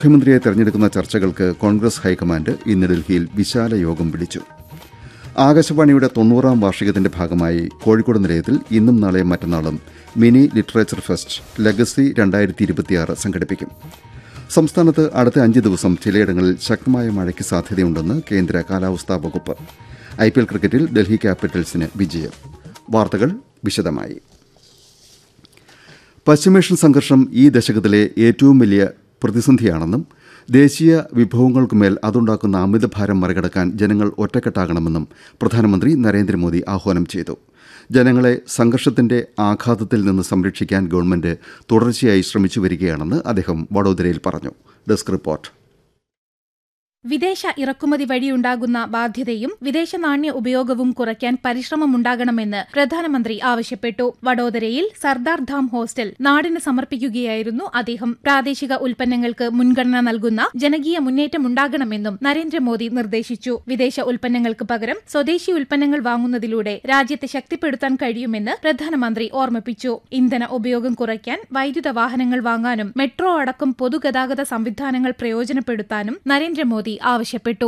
മുഖ്യമന്ത്രിയെ തെരഞ്ഞെടുക്കുന്ന ചർച്ചകൾക്ക് കോൺഗ്രസ് ഹൈക്കമാൻഡ് ഇന്ന് ഡൽഹിയിൽ വിശാല യോഗം വിളിച്ചു ആകാശവാണിയുടെ തൊണ്ണൂറാം വാർഷികത്തിന്റെ ഭാഗമായി കോഴിക്കോട് നിലയത്തിൽ ഇന്നും നാളെയും മറ്റന്നാളും മിനി ലിറ്ററേച്ചർ ഫെസ്റ്റ് ലെഗസി രണ്ടായിരത്തി ഇരുപത്തിയാറ് സംഘടിപ്പിക്കും സംസ്ഥാനത്ത് അടുത്ത അഞ്ച് ദിവസം ചിലയിടങ്ങളിൽ ശക്തമായ മഴയ്ക്ക് സാധ്യതയുണ്ടെന്ന് കേന്ദ്ര കാലാവസ്ഥാ വകുപ്പ് ഐപിഎൽ ക്രിക്കറ്റിൽ ഡൽഹി ക്യാപിറ്റൽസിന് വിജയം വാർത്തകൾ വിശദമായി പശ്ചിമേഷ്യൻ സംഘർഷം ഈ ദശകത്തിലെ ഏറ്റവും വലിയ പ്രതിസന്ധിയാണെന്നും ദേശീയ വിഭവങ്ങൾക്കുമേൽ അതുണ്ടാക്കുന്ന അമിതഭാരം മറികടക്കാൻ ജനങ്ങൾ ഒറ്റക്കെട്ടാകണമെന്നും പ്രധാനമന്ത്രി നരേന്ദ്രമോദി ആഹ്വാനം ചെയ്തു ജനങ്ങളെ സംഘർഷത്തിന്റെ ആഘാതത്തിൽ നിന്ന് സംരക്ഷിക്കാൻ ഗവൺമെന്റ് തുടർച്ചയായി ശ്രമിച്ചു വരികയാണെന്ന് അദ്ദേഹം വഡോദരയിൽ പറഞ്ഞു ഡെസ്ക് റിപ്പോർട്ട് വിദേശ ഇറക്കുമതി വഴിയുണ്ടാകുന്ന ബാധ്യതയും വിദേശ നാണ്യ ഉപയോഗവും കുറയ്ക്കാൻ പരിശ്രമമുണ്ടാകണമെന്ന് പ്രധാനമന്ത്രി ആവശ്യപ്പെട്ടു വഡോദരയിൽ സർദാർ ധാം ഹോസ്റ്റൽ നാടിന് സമർപ്പിക്കുകയായിരുന്നു അദ്ദേഹം പ്രാദേശിക ഉൽപ്പന്നങ്ങൾക്ക് മുൻഗണന നൽകുന്ന ജനകീയ മുന്നേറ്റമുണ്ടാകണമെന്നും നരേന്ദ്രമോദി നിർദ്ദേശിച്ചു വിദേശ ഉൽപ്പന്നങ്ങൾക്ക് പകരം സ്വദേശി ഉൽപ്പന്നങ്ങൾ വാങ്ങുന്നതിലൂടെ രാജ്യത്തെ ശക്തിപ്പെടുത്താൻ കഴിയുമെന്ന് പ്രധാനമന്ത്രി ഓർമ്മിപ്പിച്ചു ഇന്ധന ഉപയോഗം കുറയ്ക്കാൻ വൈദ്യുത വാഹനങ്ങൾ വാങ്ങാനും മെട്രോ അടക്കം പൊതുഗതാഗത സംവിധാനങ്ങൾ പ്രയോജനപ്പെടുത്താനും നരേന്ദ്രമോദി ആവശ്യപ്പെട്ടു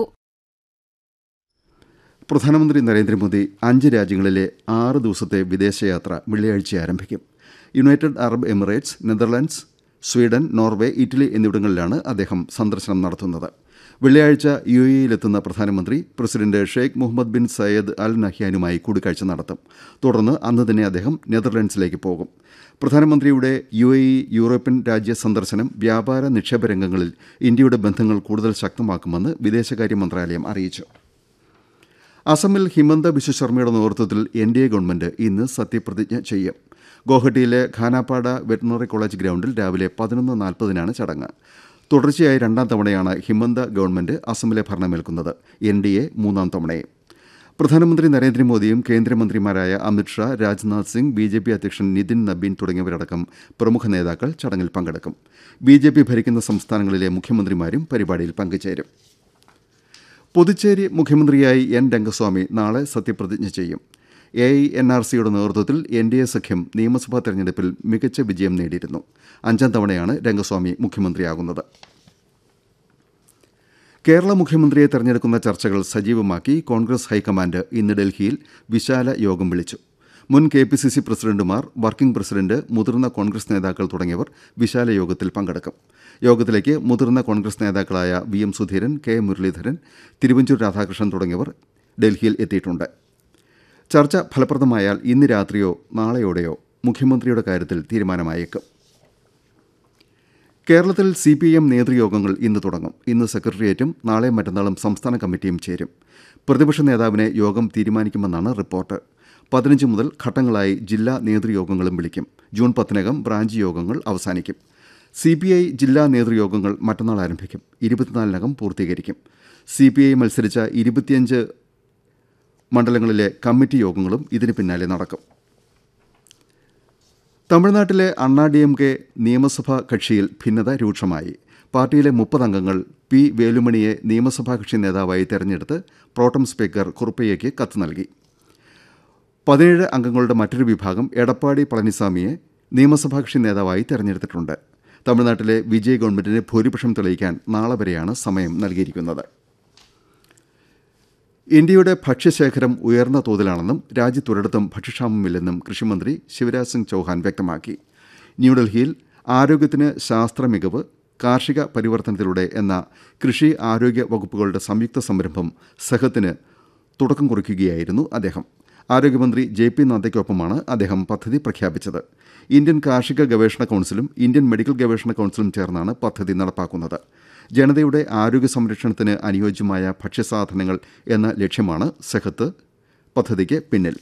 പ്രധാനമന്ത്രി നരേന്ദ്രമോദി അഞ്ച് രാജ്യങ്ങളിലെ ആറ് ദിവസത്തെ വിദേശയാത്ര വെള്ളിയാഴ്ച ആരംഭിക്കും United Arab Emirates Netherlands Sweden Norway Italy എന്നിവിടങ്ങളിലാണ് അദ്ദേഹം സന്ദർശനം നടത്തുന്നത് വെള്ളിയാഴ്ച യു എയിലെത്തുന്ന പ്രധാനമന്ത്രി president Sheikh Mohammed bin Zayed Al നഹ്യാനുമായി കൂടിക്കാഴ്ച നടത്തും തുടർന്ന് അന്ന് തന്നെ അദ്ദേഹം നെതർലാൻഡ്സിലേക്ക് പോകും പ്രധാനമന്ത്രിയുടെ യു എ ഇ യൂറോപ്യൻ രാജ്യ സന്ദർശനം വ്യാപാര നിക്ഷേപ രംഗങ്ങളിൽ ഇന്ത്യയുടെ ബന്ധങ്ങൾ കൂടുതൽ ശക്തമാക്കുമെന്ന് വിദേശകാര്യ മന്ത്രാലയം അറിയിച്ചു അസമിൽ ഹിമന്ത ബിശ്വ ശർമ്മയുടെ നേതൃത്വത്തിൽ എൻ ഡി എ ഗവൺമെന്റ് ഇന്ന് സത്യപ്രതിജ്ഞ ചെയ്യും ഗോഹട്ടിയിലെ ഖാനാപ്പാട വെറ്റിനറി കോളേജ് ഗ്രൌണ്ടിൽ രാവിലെ പതിനൊന്ന് നാൽപ്പതിനാണ് ചടങ്ങ് തുടർച്ചയായി രണ്ടാം തവണയാണ് ഹിമന്ത ഗവൺമെന്റ് അസമിലെ ഭരണമേൽക്കുന്നത് എൻ ഡി എ മൂന്നാം തവണയും പ്രധാനമന്ത്രി നരേന്ദ്രമോദിയും കേന്ദ്രമന്ത്രിമാരായ Amit Shah Rajnath Singh B J P അധ്യക്ഷൻ നിതിൻ നബീൻ തുടങ്ങിയവരടക്കം പ്രമുഖ നേതാക്കൾ ചടങ്ങിൽ പങ്കെടുക്കും ബി ജെ പി ഭരിക്കുന്ന സംസ്ഥാനങ്ങളിലെ മുഖ്യമന്ത്രിമാരും പരിപാടിയിൽ പങ്കുചേരും പുതുച്ചേരി മുഖ്യമന്ത്രിയായി എൻ രംഗസ്വാമി നാളെ സത്യപ്രതിജ്ഞ ചെയ്യും എ ഐ എൻ ആർ സിയുടെ നേതൃത്വത്തിൽ എൻ ഡി എ സഖ്യം നിയമസഭാ തെരഞ്ഞെടുപ്പിൽ മികച്ച വിജയം നേടിയിരുന്നു അഞ്ചാം തവണയാണ് രംഗസ്വാമി മുഖ്യമന്ത്രിയാകുന്നത് കേരള മുഖ്യമന്ത്രിയെ തെരഞ്ഞെടുക്കുന്ന ചർച്ചകൾ സജീവമാക്കി കോൺഗ്രസ് ഹൈക്കമാൻഡ് ഇന്ന് ഡൽഹിയിൽ വിശാല യോഗം വിളിച്ചു മുൻ കെ പി സി സി പ്രസിഡന്റുമാർ വർക്കിംഗ് പ്രസിഡന്റ് മുതിർന്ന കോൺഗ്രസ് നേതാക്കൾ തുടങ്ങിയവർ വിശാല യോഗത്തിൽ പങ്കെടുക്കും യോഗത്തിലേക്ക് മുതിർന്ന കോൺഗ്രസ് നേതാക്കളായ V M Sudheeran K Muraleedharan Thiruvanchoor Radhakrishnan തുടങ്ങിയവർ ഡൽഹിയിൽ എത്തിയിട്ടുണ്ട് ചർച്ച ഫലപ്രദമായാൽ ഇന്ന് രാത്രിയോ നാളെയോടെയോ മുഖ്യമന്ത്രിയുടെ കാര്യത്തിൽ തീരുമാനമായേക്കും കേരളത്തിൽ സി പി എം നേതൃയോഗങ്ങൾ ഇന്ന് തുടങ്ങും ഇന്ന് സെക്രട്ടേറിയറ്റും നാളെ മറ്റന്നാളും സംസ്ഥാന കമ്മിറ്റിയും ചേരും പ്രതിപക്ഷ നേതാവിനെ യോഗം തീരുമാനിക്കുമെന്നാണ് റിപ്പോർട്ട് പതിനഞ്ച് മുതൽ ഘട്ടങ്ങളായി ജില്ലാ നേതൃയോഗങ്ങളും വിളിക്കും ജൂൺ പത്തിനകം ബ്രാഞ്ച് യോഗങ്ങൾ അവസാനിക്കും സി പി ഐ ജില്ലാ നേതൃയോഗങ്ങൾ മറ്റന്നാൾ ആരംഭിക്കും ഇരുപത്തിനാലിനകം പൂർത്തീകരിക്കും സി പി ഐ മത്സരിച്ച ഇരുപത്തിയഞ്ച് മണ്ഡലങ്ങളിലെ കമ്മിറ്റി യോഗങ്ങളും ഇതിന് പിന്നാലെ നടക്കും തമിഴ്നാട്ടിലെ അണ്ണാ ഡി എം കെ നിയമസഭാ കക്ഷിയിൽ ഭിന്നത രൂക്ഷമായി പാർട്ടിയിലെ മുപ്പത് അംഗങ്ങൾ പി വേലുമണിയെ നിയമസഭാ കക്ഷി നേതാവായി തെരഞ്ഞെടുത്ത് പ്രോട്ടം സ്പീക്കർ കുറുപ്പയ്യയ്ക്ക് കത്ത് നൽകി പതിനേഴ് അംഗങ്ങളുടെ മറ്റൊരു വിഭാഗം എടപ്പാടി പളനിസ്വാമിയെ നിയമസഭാ കക്ഷി നേതാവായി തെരഞ്ഞെടുത്തിട്ടുണ്ട് തമിഴ്നാട്ടിലെ വിജയ് ഗവൺമെന്റിന് ഭൂരിപക്ഷം തെളിയിക്കാൻ നാളെ വരെയാണ് സമയം നൽകിയിരിക്കുന്നത് ഇന്ത്യയുടെ ഭക്ഷ്യശേഖരം ഉയർന്ന തോതിലാണെന്നും രാജ്യത്തൊരിടത്തും ഭക്ഷ്യക്ഷാമമില്ലെന്നും കൃഷിമന്ത്രി ശിവരാജ് സിംഗ് ചൌഹാൻ വ്യക്തമാക്കി ന്യൂഡൽഹിയിൽ ആരോഗ്യത്തിന് ശാസ്ത്ര മികവ് കാർഷിക പരിവർത്തനത്തിലൂടെ എന്ന കൃഷി ആരോഗ്യ വകുപ്പുകളുടെ സംയുക്ത സംരംഭം സഹത്തിന് തുടക്കം കുറിക്കുകയായിരുന്നു അദ്ദേഹം ആരോഗ്യമന്ത്രി ജെ പി നദ്ദയ്ക്കൊപ്പമാണ് അദ്ദേഹം പദ്ധതി പ്രഖ്യാപിച്ചത് ഇന്ത്യൻ കാർഷിക ഗവേഷണ കൌൺസിലും ഇന്ത്യൻ മെഡിക്കൽ ഗവേഷണ കൌൺസിലും ചേർന്നാണ് പദ്ധതി നടപ്പാക്കുന്നത് ജനതയുടെ ആരോഗ്യ സംരക്ഷണത്തിന് അനുയോജ്യമായ ഭക്ഷ്യസാധനങ്ങൾ എന്ന ലക്ഷ്യമാണ് സെഹത്ത് പദ്ധതിക്ക് പിന്നിൽ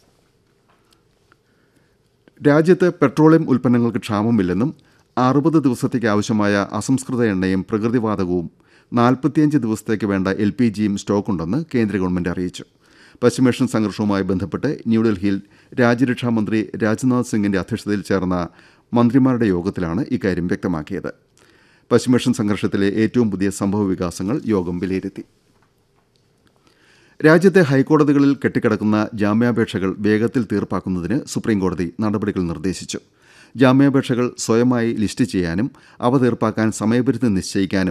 രാജ്യത്ത് പെട്രോളിയം ഉൽപ്പന്നങ്ങൾക്ക് ക്ഷാമമില്ലെന്നും അറുപത് ദിവസത്തേക്ക് ആവശ്യമായ അസംസ്കൃത എണ്ണയും പ്രകൃതിവാതകവും നാൽപ്പത്തിയഞ്ച് ദിവസത്തേക്ക് വേണ്ട എൽ പി ജിയും സ്റ്റോക്കുണ്ടെന്ന് കേന്ദ്ര ഗവൺമെന്റ് അറിയിച്ചു പശ്ചിമേഷ്യൻ സംഘർഷവുമായി ബന്ധപ്പെട്ട് ന്യൂഡൽഹിയിൽ രാജ്യരക്ഷാമന്ത്രി രാജ്നാഥ് സിംഗിന്റെ അധ്യക്ഷതയിൽ ചേർന്ന മന്ത്രിമാരുടെ യോഗത്തിലാണ് ഇക്കാര്യം വ്യക്തമാക്കിയത് പശ്ചിമേഷ്യൻ സംഘർഷത്തിലെ ഏറ്റവും പുതിയ സംഭവ വികാസങ്ങൾ യോഗം വിലയിരുത്തി രാജ്യത്തെ ഹൈക്കോടതികളിൽ കെട്ടിക്കിടക്കുന്ന ജാമ്യാപേക്ഷകൾ വേഗത്തിൽ തീർപ്പാക്കുന്നതിന് സുപ്രീംകോടതി നടപടികൾ നിർദ്ദേശിച്ചു ജാമ്യാപേക്ഷകൾ സ്വയമായി ലിസ്റ്റ് ചെയ്യാനും അവ തീർപ്പാക്കാൻ സമയപരിധി നിശ്ചയിക്കാനും